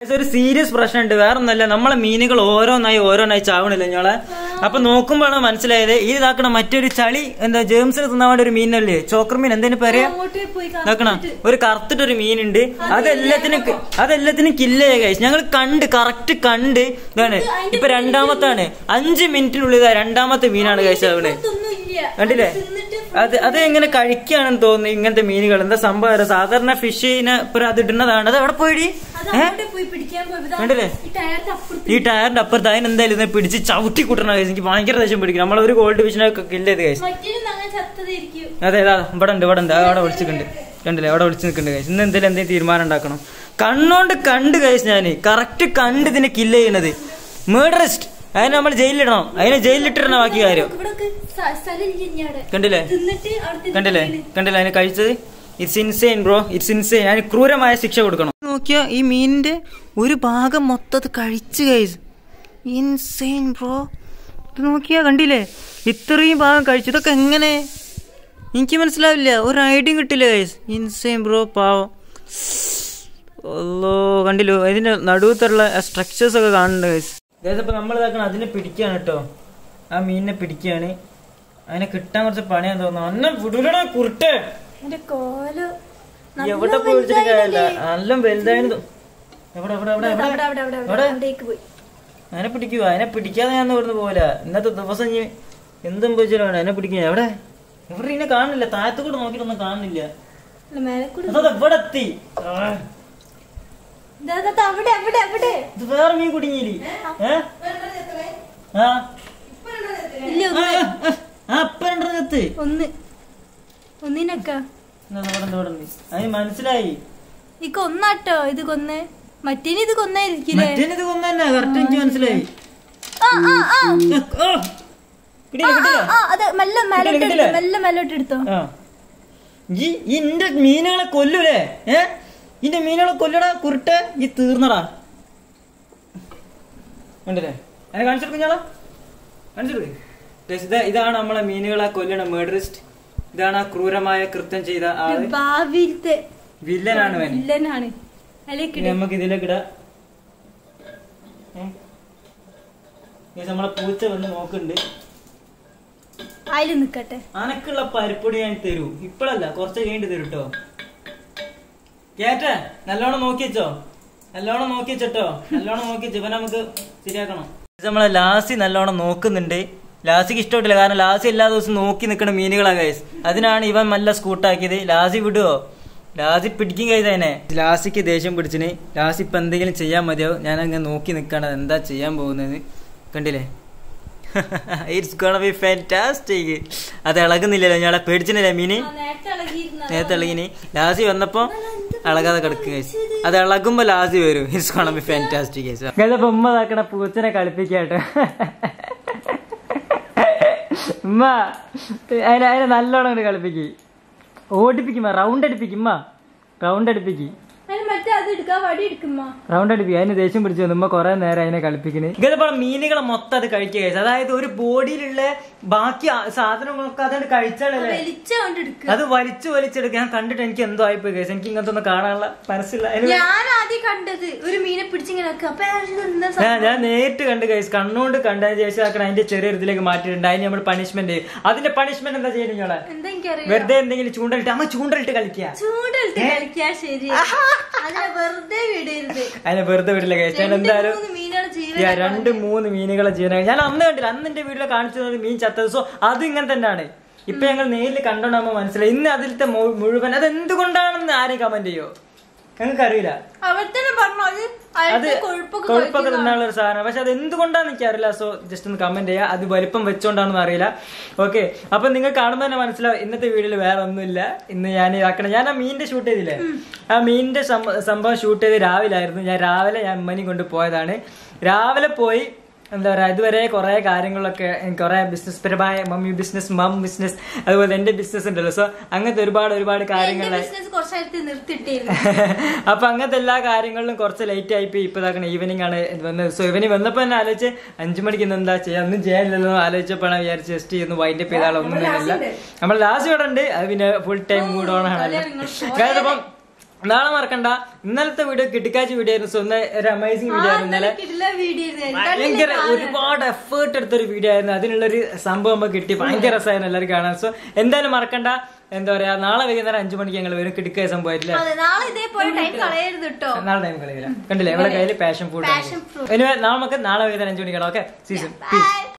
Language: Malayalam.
ഒരു സീരിയസ് പ്രശ്നമുണ്ട് വേറെ ഒന്നല്ല നമ്മളെ മീനുകൾ ഓരോന്നായി ഓരോന്നായി ചാവണില്ല ഞങ്ങളെ അപ്പൊ നോക്കുമ്പോഴാണ് മനസ്സിലായത് ഈ ഇതാക്കണ മറ്റൊരു ചളി എന്താ ജേംസിന് തിന്നാൻ വേണ്ടി ഒരു മീനല്ലേ ചോക്കർ മീൻ എന്തിനു പറയാ അങ്ങോട്ടേ പോയി നോക്കണ ഒരു കറുത്തിട്ടൊരു മീനുണ്ട് അതെല്ലാത്തിനും കി- അതെല്ലാത്തിനും കില്ലേ കഴിച്ചു ഞങ്ങൾ കണ്ട് കറക്റ്റ് കണ്ട് ഇതാണ് ഇപ്പൊ രണ്ടാമത്താണ് അഞ്ച് മിനിറ്റിനുള്ളിൽ ഇതാ രണ്ടാമത്തെ മീനാണ് കഴിച്ചത് അവിടെ ഒന്നുമില്ല കണ്ടില്ലേ അത് അത് എങ്ങനെ കഴിക്കുകയാണെന്ന് തോന്നുന്നു ഇങ്ങനത്തെ മീനുകൾ എന്താ സംഭവം സാധാരണ ഫിഷിനെ ഇപ്പൊ അത് ഇടുന്നതാണ് അത് എവിടെ പോയി അത് ഏഹ് അങ്ങോട്ടേ പോയി പിടിക്കാൻ പോയതാ കണ്ടില്ലേ? ഈ ടയറിന്റെ അപ്പുറത്ത് ഈ ടയറിന്റെ അപ്പുറത്ത് അതിനെന്തായാലും ഇതിനെ പിടിച്ച് ചവിട്ടി കൂട്ടണ കഴിച്ചു എനിക്ക് ഭയങ്കര ദേഷ്യം പിടിക്കും നമ്മളൊരു ഗോൾഡ് ഫിഷിനൊക്കെ കില്ല ചെയ്ത് കഴിച്ചു മറ്റൊരു അങ്ങനെ ചത്തതായിരിക്കും അതെ അതാ ഇവിടെ ഉണ്ട് ഇവിടെ ഉണ്ട് അത് അവിടെ വിളിച്ചിട്ടുണ്ട് കണ്ടില്ലേ അവിടെ വിളിച്ച് നിൽക്കുന്നുണ്ട് കഴിച്ചു ഇന്ന് എന്തെങ്കിലും എന്തെങ്കിലും തീരുമാനം ഉണ്ടാക്കണം കണ്ണോണ്ട് കണ്ട് കഴിച്ചു ഞാൻ കറക്റ്റ് കണ്ട് ഇതിനെ കില്ല ചെയ്യണത് മേഡറിസ്റ്റ് അതിനെ നമ്മൾ ജയിലിലിടണം അതിനെ ജയിലിലിട്ടിടണം ബാക്കി കാര്യം ഇവിടെ സ്ഥലമില്ല ഇനി അവിടെ കണ്ടില്ലേ തിന്നിട്ട് അവിടെ കണ്ടില്ലേ കണ്ടില്ലേ അതിനെ കഴിച്ചത് it's insane bro it's insane അതിന് ക്രൂരമായ ശിക്ഷ കൊടുക്കണം നോക്കിയാ ഈ മീനിന്റെ ഒരു ഭാഗം മൊത്തത് കഴിച്ചു കഴിച്ചു ഇൻസെയിൻ ബ്രോ ഇത് നോക്കിയാ കണ്ടില്ലേ ഇത്രയും ഭാഗം കഴിച്ചു ഇതൊക്കെ എങ്ങനെ എനിക്ക് മനസ്സിലാവില്ല ഒരു ഐഡിയും കിട്ടില്ല ഗൈസ് ഇൻസെയിൻ ബ്രോ പാവം അല്ലോ കണ്ടില്ലോ ഇതിന്റെ നടുവത്തുള്ള സ്ട്രക്ചേഴ്സ് ഒക്കെ കാണുന്നുണ്ട് ഗൈസ് അതായത് നമ്മൾ ഇതാക്കണം അതിനെ പിടിക്കുകയാണ് കേട്ടോ ആ മീനിനെ പിടിക്കുകയാണ് അതിനെ കിട്ടാൻ കുറച്ച് പണിയാന്ന് തോന്നുന്നു അന്ന വിടൂലടാ കുരുട്ടെ എന്റെ കോല് എവിടെ പോയി വിളിച്ചിട്ട് കാര്യമില്ല നല്ല വലുതായിരുന്നു എവിടെ എവിടെ എവിടെ അവിടെ എവിടെ അവിടെ അവിടെ എവിടെ? അവിടേക്ക് പോയി അതിനെ പിടിക്കുക അതിനെ പിടിക്കാതെ ഞാൻ ഇവിടുന്ന് പോല ഇന്നത്തെ ദിവസം ഇനി എന്തും പോയിച്ചാലും അതിനെ പിടിക്കുക എവിടെ എവിടെ ഇതിനെ കാണില്ല താഴത്ത് കൂടെ നോക്കിയിട്ടൊന്നും കാണുന്നില്ല അല്ല, മേലെ കൂടെ അതത് ഇവിടെ എത്തി ആ, ദാ, ദാ, ദാ, അവിടെ അവിടെ അവിടെ ഇത് വേറെ മീൻ കുടുങ്ങിയില്ലേ ഏ ആ ഇല്ല ആ, ആ, ആ, അപ്പൊ രണ്ടെണ്ണം എത്ത് ഒന്ന് ഒന്നിനൊക്കെ അതിന് മനസ്സിലായി ഇക്ക് ഒന്നാട്ടോ ഇത് കൊന്നേ മറ്റേന് ഇത് കൊന്നായിരിക്കില്ലേ മറ്റേനിത് കൊന്നെ കറക്റ്റ് എനിക്ക് മനസ്സിലായി ആ ആ ആ ആ, കിട്ടിയില്ല കിട്ടിയില്ല ആ അത് മെല്ലെ മേലോട്ട് കിട്ടിയില്ലേ? എടുത്തോ മെല്ലെ മേലോട്ട് എടുത്തോ ആ ഈ ഇന്റെ മീനുകളെ കൊല്ലൂലേ ഏ ഇന്റെ മീനുകളെ കൊല്ലടാ കുരുട്ടെ ഈ തീർന്നടാ ഉണ്ടല്ലേ അതിനെ കാണിച്ചെടുക്കും ഞാളാ കാണിച്ചെടുക്കും ഇതാ ഇതാണ് നമ്മളെ മീനുകളെ കൊല്ലണ മേഡറിസ്റ്റ് ഇതാണ് ആ ക്രൂരമായ കൃത്യം ചെയ്ത ആള് ഭാവിയിലത്തെ വില്ലനാണ് അവൻ വില്ലനാണ് അതിലേക്ക് ഇനി നമുക്ക് ഇതിലേക്ക് ഇടാം ഏ? നമ്മളെ പൂച്ച വന്ന് നോക്കുന്നുണ്ട് അതിൽ നിക്കട്ടെ അനക്കുള്ള പരിപ്പൊടി ഞാൻ തരൂ ഇപ്പഴല്ല കുറച്ച് കഴിഞ്ഞിട്ട് തരൂ കേട്ടോ കേട്ടെ നല്ലോണം നോക്കി വെച്ചോ നല്ലോണം നോക്കി വെച്ചോ നല്ലോണം നോക്കി വെച്ചോ ഇവനെ നമുക്ക് ശരിയാക്കണം ഇത് നമ്മളെ ലാസി നല്ലോണം നോക്കുന്നുണ്ട് ലാസിക്ക് ഇഷ്ടപ്പെട്ടില്ല കാരണം ലാസി എല്ലാ ദിവസവും നോക്കി നിൽക്കുന്ന മീനുകളാ ഗൈസ് അതിനാണ് ഇവൻ നല്ല സ്കൂട്ടാക്കിയത് ലാസി വിടുവോ ലാസി പിടിക്കും കഴിതേനെ ലാസിക്ക് ദേഷ്യം പിടിച്ചിന് ലാസി ഇപ്പൊ എന്തെങ്കിലും ചെയ്യാൻ മതിയോ ഞാൻ അങ്ങനെ നോക്കി നിൽക്കണം എന്താ ചെയ്യാൻ പോകുന്നത് കണ്ടില്ലേ ഇറ്റ്സ് ഗോണ ബി ഫാന്റാസ്റ്റിക് അത് ഇളകുന്നില്ലല്ലോ ഞങ്ങളെ പേടിച്ചില്ലേ മീന് നേരത്തെ ഇളകിയിരുന്ന നേരത്തെ ഇളകിനി ലാസി വന്നപ്പോ ഇളകാതെ കിടക്കുക അത് ഇളകുമ്പോ ലാസി വരും ഇറ്റ്സ് ഗോണ ബി ഫാന്റാസ്റ്റിക് ഗതപ്പോ ഉമ്മ താക്കണ പൂച്ചനെ കളിപ്പിക്കാട്ടോ ഉമ്മ അതിനെ അതിനെ നല്ലോണം അങ്ങട് കളിപ്പിക്ക് ഓടിപ്പിക്കുമ്മ റൗണ്ട് അടിപ്പിക്കും ഉമ്മ റൗണ്ട് അടിപ്പിക്കും അതിന് മറ്റേ അത് എടുക്കാം വടി എടുക്കുമ്പോ റൗണ്ട് അടിപ്പിക്കുക അതിന് ദേഷ്യം പിടിച്ചു നമ്മ കുറെ നേരം അതിനെ കളിപ്പിക്കുന്നത് ഇതേപോലെ മീനുകളെ മൊത്തം അത് കഴിക്കുക അതായത് ഒരു ബോഡിയിലുള്ള ബാക്കി ആ- സാധനങ്ങളൊക്കെ അതുകൊണ്ട് കഴിച്ചാലല്ലേ വലിച്ചോണ്ട് എടുക്കുക അത് വലിച്ചു വലിച്ചെടുക്കുക ഞാൻ കണ്ടിട്ട് എനിക്ക് എന്തോ ആയിപ്പോയി കേസ് എനിക്ക് ഇങ്ങനത്തെ ഒന്നും കാണാനുള്ള മനസ്സില്ല അതിന് ഞാൻ ആദ്യം കണ്ടത് ഒരു മീനെ പിടിച്ചിങ്ങനെ വെക്കുക അപ്പൊ ഞാൻ വിചാരിച്ചു, എന്താ സംഭവം? ഞാൻ ഞാൻ നേരിട്ട് കണ്ട് കൈസ് കണ്ണുകൊണ്ട് കണ്ടതിന് ശേഷം ആക്കണം അതിന്റെ ചെറിയ ഇതിലേക്ക് മാറ്റിയിട്ടുണ്ട് അതിന് നമ്മൾ പണിഷ്മെന്റ് അതിന്റെ പണിഷ്മെന്റ് എന്താ ചെയ്യുന്നത് നിങ്ങളെ എന്താ എനിക്കറിയാം വെറുതെ എന്തെങ്കിലും ചൂണ്ടലിട്ട് അമ്മ ചൂണ്ടലിട്ട് കളിക്കുക ചൂടെടുത്ത് കളിക്കാ ശരി അതിനെ വെറുതെ വിടരുത് അതിനെ വെറുതെ വിടില്ല കേസ് ഞാൻ എന്തായാലും മൂന്ന് മീനുകൾ ജീവൻ യാ, രണ്ട് മൂന്ന് മീനുകളെ ജീവനായി ഞാൻ അന്ന് കണ്ടില്ല അന്ന് എന്റെ വീട്ടിൽ കാണിച്ചു തന്നത് മീൻ ചത്തത് സോ അതും ഇങ്ങനെ തന്നെയാണ് ഇപ്പൊ ഞങ്ങൾ നേരിൽ കണ്ടോണ്ടാകുമ്പോ മനസ്സിലായി ഇന്ന് അതിലത്തെ മു- മുഴുവൻ അത് എന്തുകൊണ്ടാണെന്ന് ആരെയും കമന്റ് ചെയ്യോ ഞങ്ങൾക്ക് അറിയില്ല അവർ തന്നെ പറഞ്ഞു അത് അത് അതിന്റെ കൊഴുപ്പൊക്കെ കൊഴുപ്പൊക്കെ തിന്നാനുള്ള ഒരു സാധനം പക്ഷെ അത് എന്തുകൊണ്ടാന്ന് എനിക്കറിയില്ല സോ ജസ്റ്റ് ഒന്ന് കമന്റ് ചെയ്യാം അത് വലിപ്പം വെച്ചോണ്ടാണെന്ന് അറിയില്ല ഓക്കെ അപ്പൊ നിങ്ങൾ കാണുമ്പോൾ തന്നെ മനസ്സിലാവും ഇന്നത്തെ വീഡിയോയിൽ വേറെ ഒന്നുമില്ല ഇന്ന് ഞാൻ ഇതാക്കണം ഞാൻ ആ മീനിന്റെ ഷൂട്ട് ചെയ്തില്ലേ ആ മീനിന്റെ സംഭ- സംഭവം ഷൂട്ട് ചെയ്ത് രാവിലെ ആയിരുന്നു ഞാൻ രാവിലെ ഞാൻ ഉമ്മനെയും കൊണ്ട് പോയതാണ് രാവിലെ പോയി എന്താ പറയാ ഇതുവരെ കുറെ കാര്യങ്ങളൊക്കെ കുറെ ബിസിനസ് പരമായ മമ്മി ബിസിനസ് മം ബിസിനസ് അതുപോലെ എന്റെ ബിസിനസ് ഉണ്ടല്ലോ സോ അങ്ങനത്തെ ഒരുപാട് ഒരുപാട് കാര്യങ്ങൾ ബിസിനസ് കുറച്ച് നേരത്തെ നിർത്തിയിട്ടിരുന്നു അപ്പൊ അങ്ങനത്തെ എല്ലാ കാര്യങ്ങളിലും കുറച്ച് ലേറ്റ് ആയി പോയി ഇപ്പൊ ഇതാക്കണ ഈവനിങ് ആണ് ഇത് വന്നത് സോ ഇവന് വന്നപ്പോ തന്നെ ആലോചിച്ച് അഞ്ചു മണിക്ക് ഇന്ന് എന്താ ചെയ്യാ ഒന്നും ചെയ്യാനില്ലല്ലോ ആലോചിച്ചപ്പോഴാണ് വിചാരിച്ച് ജസ്റ്റ് ഒന്ന് വൈൻഡ് അപ്പ് ചെയ്താൽ ഒന്നും തന്നെയല്ല നമ്മൾ ലാസ്റ്റ് ഇവിടെ ഉണ്ട് അത് പിന്നെ ഫുൾ ടൈം മൂഡ് ഓൺ ആണല്ലോ അതായത് ഇപ്പം നാളെ മറക്കണ്ട ഇന്നലത്തെ വീഡിയോ കിട്ടിക്കാച്ച വീഡിയോ ആയിരുന്നു സോ ഇന്ന് ഒരു അമേസിംഗ് വീഡിയോ ആയിരുന്നു ഇന്നലെ ഭയങ്കര ഒരുപാട് എഫേർട്ട് എടുത്തൊരു വീഡിയോ ആയിരുന്നു അതിനുള്ളൊരു സംഭവം നമുക്ക് കിട്ടി ഭയങ്കര രസമായിരുന്നു എല്ലാവരും കാണാൻ സോ എന്തായാലും മറക്കണ്ട എന്താ പറയാ നാളെ വൈകുന്നേരം അഞ്ചു മണിക്ക് ഞങ്ങൾ വരും കിടക്കുക സംഭവമായിട്ടില്ല അതെ നാളെ ഇതേപോലെ ടൈം കളയരുത് കേട്ടോ നാളെ ടൈം കളിയില്ല കണ്ടില്ലേ ഇവിടെ കയ്യിൽ passion food Passion fruit. Anyway നാളെ നമുക്ക് നാളെ വൈകുന്നേരം അഞ്ചു മണിക്കണം ഓക്കെ സീസൺ Bye.